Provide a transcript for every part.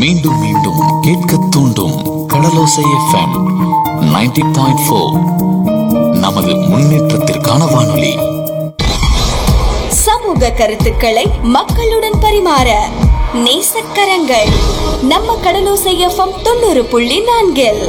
மீண்டும் மீண்டும் கேட்க தூண்டும் கடலோசை எஃப்எம் 90.4 பாயிண்ட் ஃபோர் நமது முன்னேற்றத்திற்கான வானொலி சமூக கருத்துக்களை மக்களுடன் பரிமாற நேசக்கரங்கள் நம்ம கடலோசை எஃப்எம் தொண்ணூறு புள்ளி நான்கில்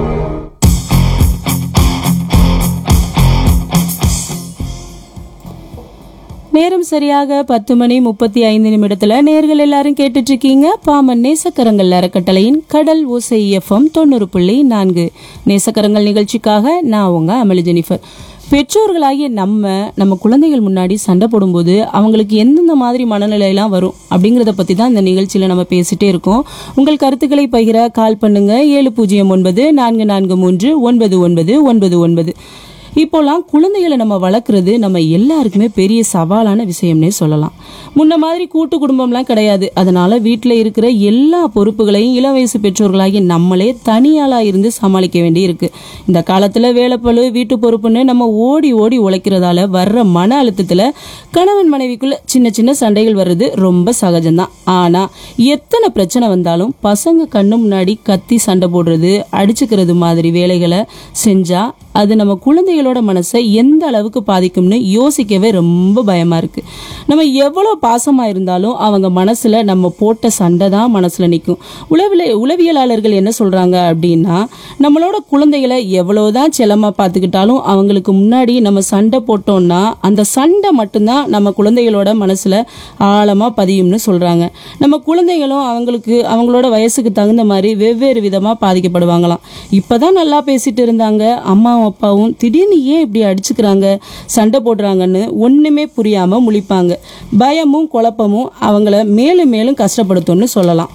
நேரம் சரியாக பத்து மணி முப்பத்தி ஐந்து நிமிடத்துல நேர்கள் எல்லாரும் கேட்டுட்டு இருக்கீங்க பாமன் நேசக்கரங்கள் அறக்கட்டளையின் கடல் ஓசை எஃப்எம் தொண்ணூறு புள்ளி நான்கு நேசக்கரங்கள் நிகழ்ச்சிக்காக நான் உங்க அமளி ஜெனிஃபர் பெற்றோர்களாகிய நம்ம நம்ம குழந்தைகள் முன்னாடி சண்டை போடும்போது அவங்களுக்கு எந்தெந்த மாதிரி மனநிலையெல்லாம் வரும் அப்படிங்கிறத பற்றி தான் இந்த நிகழ்ச்சியில் நம்ம பேசிட்டே இருக்கோம் உங்கள் கருத்துக்களை பகிர கால் பண்ணுங்க ஏழு பூஜ்ஜியம் ஒன்பது நான்கு நான்கு மூன்று ஒன்பது ஒன்பது ஒன்பது ஒன்பது இப்போலாம் குழந்தைகளை நம்ம வளர்க்குறது நம்ம எல்லாருக்குமே பெரிய சவாலான விஷயம்னே சொல்லலாம் முன்ன மாதிரி கூட்டு குடும்பம்லாம் கிடையாது அதனால வீட்டில் இருக்கிற எல்லா பொறுப்புகளையும் இளம் வயசு பெற்றோர்களாகி நம்மளே தனியாளாக இருந்து சமாளிக்க வேண்டி இருக்கு இந்த காலத்தில் வேலைப்பழு வீட்டு பொறுப்புன்னு நம்ம ஓடி ஓடி உழைக்கிறதால வர்ற மன அழுத்தத்தில் கணவன் மனைவிக்குள்ள சின்ன சின்ன சண்டைகள் வர்றது ரொம்ப சகஜம்தான் ஆனால் எத்தனை பிரச்சனை வந்தாலும் பசங்க கண்ணு முன்னாடி கத்தி சண்டை போடுறது அடிச்சுக்கிறது மாதிரி வேலைகளை செஞ்சா அது நம்ம குழந்தைகளோட மனசை எந்த அளவுக்கு பாதிக்கும்னு யோசிக்கவே ரொம்ப பயமா இருக்கு நம்ம எவ்வளோ பாசமா இருந்தாலும் அவங்க மனசுல நம்ம போட்ட சண்டை தான் மனசுல நிற்கும் உளவில உளவியலாளர்கள் என்ன சொல்றாங்க அப்படின்னா நம்மளோட குழந்தைகளை எவ்வளவுதான் செல்லமா பார்த்துக்கிட்டாலும் அவங்களுக்கு முன்னாடி நம்ம சண்டை போட்டோம்னா அந்த சண்டை மட்டும்தான் நம்ம குழந்தைகளோட மனசுல ஆழமா பதியும்னு சொல்றாங்க நம்ம குழந்தைகளும் அவங்களுக்கு அவங்களோட வயசுக்கு தகுந்த மாதிரி வெவ்வேறு விதமா பாதிக்கப்படுவாங்களாம் இப்பதான் நல்லா பேசிட்டு இருந்தாங்க அம்மாவும் அப்பாவும் திடீர்னு ஏன் இப்படி அடிச்சுக்கிறாங்க சண்டை போடுறாங்கன்னு ஒண்ணுமே புரியாம முழிப்பாங்க பயமும் குழப்பமும் அவங்கள மேலும் மேலும் கஷ்டப்படுத்தும்னு சொல்லலாம்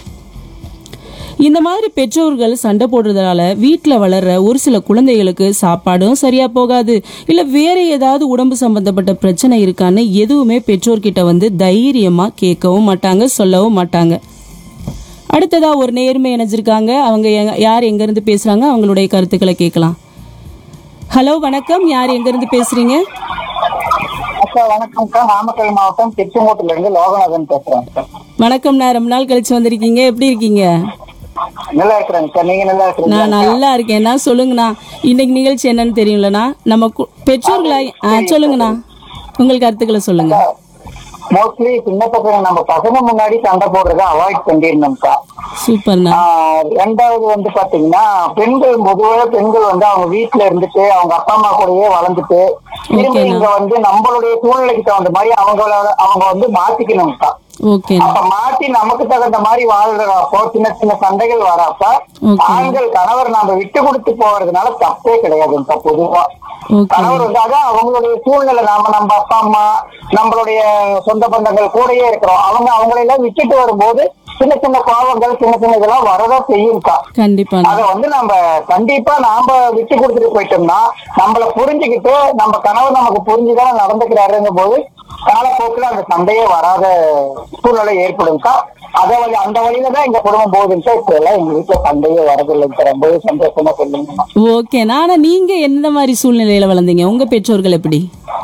இந்த மாதிரி பெற்றோர்கள் சண்டை போடுறதால வீட்டில் வளர்ற ஒரு சில குழந்தைகளுக்கு சாப்பாடும் சரியா போகாது இல்லை வேற ஏதாவது உடம்பு சம்பந்தப்பட்ட பிரச்சனை இருக்கான்னு எதுவுமே பெற்றோர்கிட்ட வந்து தைரியமா கேட்கவும் மாட்டாங்க சொல்லவும் மாட்டாங்க அடுத்ததா ஒரு நேர்மை இணைஞ்சிருக்காங்க அவங்க எங்க- யார் எங்க இருந்து பேசுறாங்க அவங்களுடைய கருத்துக்களை கேட்கலாம் ஹலோ வணக்கம் யார் எங்க இருந்து பேசுறீங்க அக்கா வணக்கம்க்கா நாமக்கல் மாவட்டம் திருச்செங்கோட்டுல இருந்து லோகநாதன் பேசுறேன் சார் வணக்கம் நான் ரொம்ப நாள் கழிச்சு வந்திருக்கீங்க எப்படி இருக்கீங்க நல்லா இருக்கிறேங்க சார் நீங்க நல்லா இருக்கிறீங்க நான் நல்லா இருக்கேன்னா சொல்லுங்கண்ணா இன்னைக்கு நிகழ்ச்சி என்னன்னு தெரியும்லண்ணா நம்ம கு- பெற்றோர்களாய் ஆ சொல்லுங்கண்ணா உங்கள் கருத்துக்களை சொல்லுங்க மோஸ்ட்லி சின்ன பசங்க நம்ம பசங்க முன்னாடி சண்டை போடுறத அவாய்ட் பண்ணிடணும்க்கா சூப்பர்ண்ணா ஆஹ் ரெண்டாவது வந்து பாத்தீங்கன்னா பெண்கள் பொதுவாக பெண்கள் வந்து அவங்க வீட்டுல இருந்துட்டு அவங்க அப்பா அம்மா கூடயே வளர்ந்துட்டு திரும்பி ஓகேண்ணா. இங்க வந்து நம்மளுடைய சூழ்நிலைக்கு தகுந்த மாதிரி அவங்கள அவங்க வந்து மாத்திக்கணும்க்கா ஓகேண்ணா அப்ப மாத்தி நமக்கு தகுந்த மாதிரி வாழ்றப்போ சின்ன சின்ன சண்டைகள் வரப்ப Okay. ஆண்கள் கணவர் நாம விட்டு கொடுத்து போறதுனால தப்பே கிடையாதுப்பா பொதுவா ஓகே கணவர் வந்து அதான் அவங்களுடைய சூழ்நிலை நாம நம்ம அப்பா அம்மா நம்மளுடைய சொந்த பந்தங்கள் கூடயே இருக்கிறோம் அவங்க அவங்களெல்லாம் விட்டுட்டு வரும்போது சின்ன சின்ன கோபங்கள் சின்ன சின்ன இதெல்லாம் வரதான் செய்யும்க்கா கண்டிப்பாண்ணா அத வந்து நம்ம கண்டிப்பா நாம விட்டு கொடுத்துட்டு போயிட்டோம்னா நம்மள புரிஞ்சுக்கிட்டு நம்ம கணவர் நமக்கு புரிஞ்சுதான் நடந்துக்கிறாருங்கும் போது காலப்போக்கில் அந்த சண்டையே வராத சூழ்நிலை ஏற்படும்க்கா அத வழி அந்த வழியில தான் எங்க குடும்பம் போகுதுன்னு இப்ப எல்லாம் எங்க வீட்டுல சண்டையே வரதில்லைங்க ரொம்பவே சந்தோஷமா சொல்லுங்க ஓகேண்ணா ஆனா நீங்க எந்த மாதிரி சூழ்நிலையில வளர்ந்தீங்க உங்க பெற்றோர்கள் எப்படி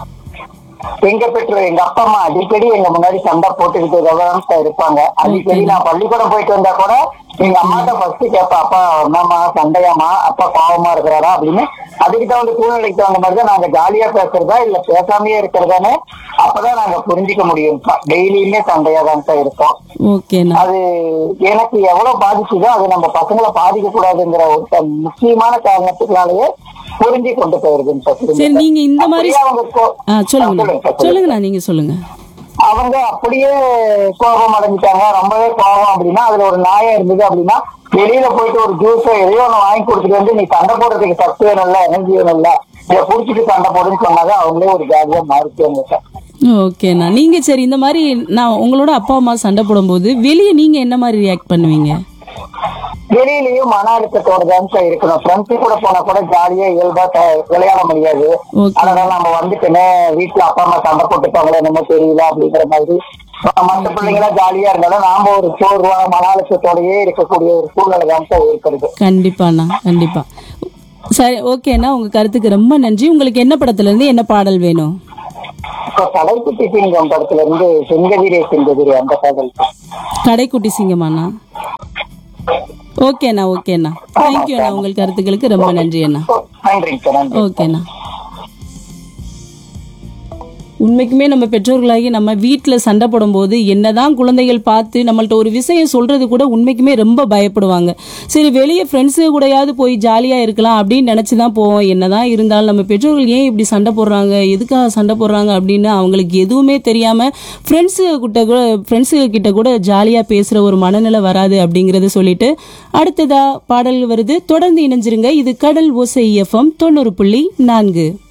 எங்க பெற்றோர் எங்க அப்பா அம்மா அடிக்கடி எங்க முன்னாடி சண்டை போட்டுக்கிட்டு தான் இருப்பாங்க அடிக்கடி நான் பள்ளிக்கூடம் போயிட்டு வந்தா கூட எங்க அம்மாட்ட ஃபர்ஸ்ட் கேட்பா அப்பா என்னம்மா சண்டையாம்மா அப்பா பாவமா இருக்கிறாரா அப்படின்னு அதுக்கு தகுந்த சூழ்நிலைக்கு தகுந்த மாதிரி தான் நாங்க ஜாலியா பேசுறதா இல்ல பேசாமையே இருக்கிறதானே அப்பதான் நாங்க புரிஞ்சுக்க முடியும் டெய்லியுமே சண்டையா தான் இருக்கோம் ஓகேண்ணா அது எனக்கு எவ்வளவு பாதிச்சுதோ அது நம்ம பசங்களை பாதிக்க கூடாதுங்கிற ஒரு த- முக்கியமான காரணத்துக்குனாலயே புரிஞ்சு கொண்டு போயிருதுன்னு சார் சரி குடும்பத்தை. நீங்க இந்த மாதிரி அப்படியே அவங்க கோ- ஆ ஆ, சொல்லுங்கண்ணா சொல்லுங்க சார், சொல்லுங்க. சொல்லுங்கண்ணா நீங்க சொல்லுங்க அவங்க அப்படியே கோபம் அடைஞ்சிட்டாங்க ரொம்பவே கோபம் அப்படின்னா அதுல ஒரு நியாயம் இருந்தது அப்படின்னா வெளியில போயிட்டு ஒரு ஜூஸோ எதையோ ஒண்ணு வாங்கி கொடுத்துட்டு வந்து நீ சண்டை போடுறதுக்கு சத்து வேணும்ல எனர்ஜி வேணும்ல இதை குடிச்சிட்டு சண்டை போடுன்னு சொன்னாங்க அவங்களே ஒரு ஜாலியா மாறிக்குவாங்க சார் ஓகேண்ணா நீங்க சரி இந்த மாதிரி நான் உங்களோட அப்பா அம்மா சண்டை போடும்போது வெளியே நீங்க என்ன மாதிரி ரியாக்ட் பண்ணுவீங்க வெளியிலயும் மன அழுத்தத்தோட தான் சார் இருக்கணும் ஃப்ரெண்ட்ஸ் கூட போனா கூட ஜாலியா இயல்பா த- விளையாட முடியாது ஓகே அதனால நம்ம வந்துட்டுனே வீட்டுல அப்பா அம்மா சண்டை போட்டுப்பாங்களோ என்னமோ தெரியல அப்படிங்கிற மாதிரி மற்ற பிள்ளைங்களா ஜாலியா இருந்தாலும் நாம ஒரு சோர்வா மன அழுத்தத்தோடயே இருக்கக்கூடிய ஒரு சூழ்நிலை தான் சார் இருக்கிறது கண்டிப்பாண்ணா கண்டிப்பா சரி ஓகேண்ணா உங்க கருத்துக்கு ரொம்ப நன்றி உங்களுக்கு என்ன படத்துல இருந்து என்ன பாடல் வேணும் இப்போ கடைக்குட்டி சிங்கம் படத்துல இருந்து செங்கதிரே செங்கதிரே அந்த பாடல் கடைக்குட்டி சிங்கமாண்ணா ஓகேண்ணா ஓகேண்ணா தேங்க்யூ அண்ணா உங்கள் கருத்துக்களுக்கு ரொம்ப நன்றி அண்ணா நன்றிங்க சார் நன்றி ஓகேண்ணா உண்மைக்குமே நம்ம பெற்றோர்களாகி நம்ம வீட்டில் சண்டை போடும்போது என்னதான் குழந்தைகள் பார்த்து நம்மள்ட்ட ஒரு விஷயம் சொல்றது கூட உண்மைக்குமே ரொம்ப பயப்படுவாங்க சரி வெளியே ஃப்ரெண்ட்ஸு கூடயாவது போய் ஜாலியாக இருக்கலாம் அப்படின்னு நினச்சி தான் போவோம் என்னதான் இருந்தாலும் நம்ம பெற்றோர்கள் ஏன் இப்படி சண்டை போடுறாங்க எதுக்காக சண்டை போடுறாங்க அப்படின்னு அவங்களுக்கு எதுவுமே தெரியாமல் ஃப்ரெண்ட்ஸு கிட்ட கூட ஃப்ரெண்ட்ஸு கிட்ட கூட ஜாலியாக பேசுகிற ஒரு மனநிலை வராது அப்படிங்கிறத சொல்லிட்டு அடுத்ததா பாடல் வருது தொடர்ந்து இணைஞ்சிருங்க இது கடல் ஓசை எஃப்எம் தொண்ணூறு புள்ளி நான்கு